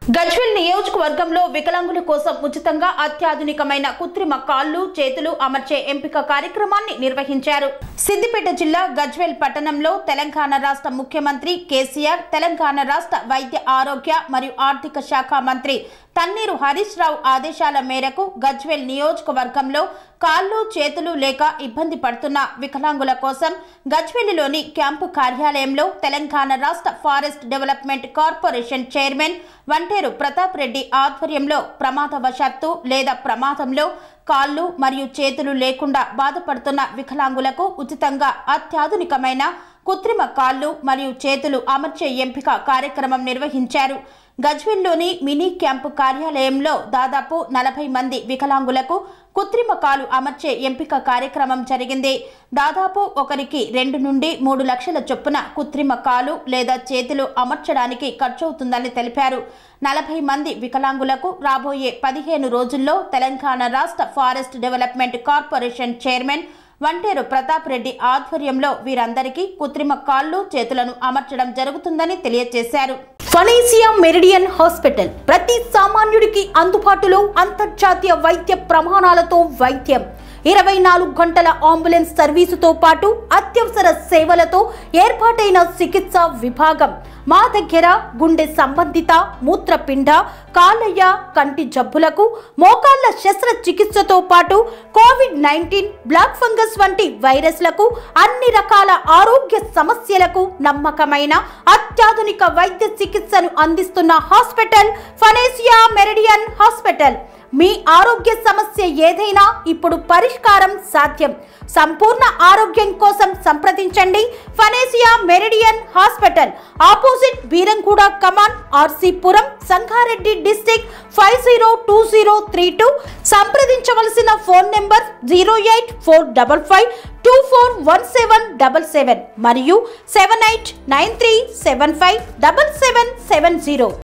గజ్వెల్ నియోజకవర్గంలో వికలాంగుల కోసం ఉచితంగా అత్యాధునికమైన కృత్రిమ కాళ్ళు చేతులు అమర్చే ఎంపిక కార్యక్రమాన్ని నిర్వహించారు సిద్దిపేట జిల్లా గజ్వెల్ పట్టణంలో తెలంగాణ రాష్ట్ర ముఖ్యమంత్రి కేసీఆర్ తెలంగాణ రాష్ట్ర వైద్య ఆరోగ్య మరియు ఆర్థిక శాఖ మంత్రి తన్నీరు హరీష్ రావు ఆదేశాల మేరకు గజ్వెల్ నియోజకవర్గంలో కాళ్ళు చేతులు లేక ఇబ్బంది పడుతున్న వికలాంగుల కోసం గజ్వెల్లిలోని క్యాంపు కార్యాలయంలో తెలంగాణ రాష్ట్ర forest development corporation chairman Vanteru Pratap Reddy ఆధ్వర్యంలో ప్రమాదవశాత్తు లేదా ప్రమాదంలో కాళ్ళు మరియు చేతులు లేకుండా బాధపడుతున్న వికలాంగులకు ఉచితంగా అత్యాధునికమైన కృత్రిమ కాళ్ళు మరియు చేతులు అమర్చే ఎంపిక కార్యక్రమం నిర్వహించారు గజ్వెల్లోని మినీ క్యాంపు కార్యాలయంలో దాదాపు నలభై మంది వికలాంగులకు కృత్రిమ కాలు అమర్చే ఎంపిక కార్యక్రమం జరిగింది దాదాపు ఒకరికి రెండు నుండి మూడు లక్షల చొప్పున కృత్రిమ కాలు లేదా చేతులు అమర్చడానికి ఖర్చవుతుందని తెలిపారు నలభై మంది వికలాంగులకు రాబోయే పదిహేను రోజుల్లో తెలంగాణ రాష్ట్ర forest development corporation chairman Vanteru Pratap Reddy ఆధ్వర్యంలో వీరందరికీ కృత్రిమ కాళ్ళు చేతులను అమర్చడం జరుగుతుందని తెలియజేశారు ఫనేసియా మెరిడియన్ హాస్పిటల్ ప్రతి సామాన్యుడికి అందుబాటులో అంతర్జాతీయ వైద్య ప్రమాణాలతో వైద్యం ఇరవై నాలుగు గంటల అంబులెన్స్ సర్వీసుతో పాటు అత్యవసర సేవలతో ఏర్పాటైన చికిత్స విభాగం మా దగ్గర గుండె సంబంధిత మూత్రపిండ కాలయ్య కంటి జబ్బులకు మోకాళ్ల శస్త్రచికిత్సతో పాటు కోవిడ్ నైన్టీన్ బ్లాక్ ఫంగస్ వంటి వైరస్లకు అన్ని రకాల ఆరోగ్య సమస్యలకు నమ్మకమైన అత్యాధునిక వైద్య చికిత్సను అందిస్తున్న హాస్పిటల్ ఫనేసియా మెరిడియన్ హాస్పిటల్ మీ ఆరోగ్య సమస్య ఏదైనా ఇప్పుడు పరిష్కారం సాధ్యం సంపూర్ణ ఆరోగ్యం కోసం సంప్రదించండి Panacea Meridian hospital opposite Beeramguda కమాన్ ఆర్సీపురం Sangareddy district five zero two zero three two సంప్రదించవలసిన phone number zero eight four double five two four one seven double seven మరియు seven eight nine three seven five double seven seven zero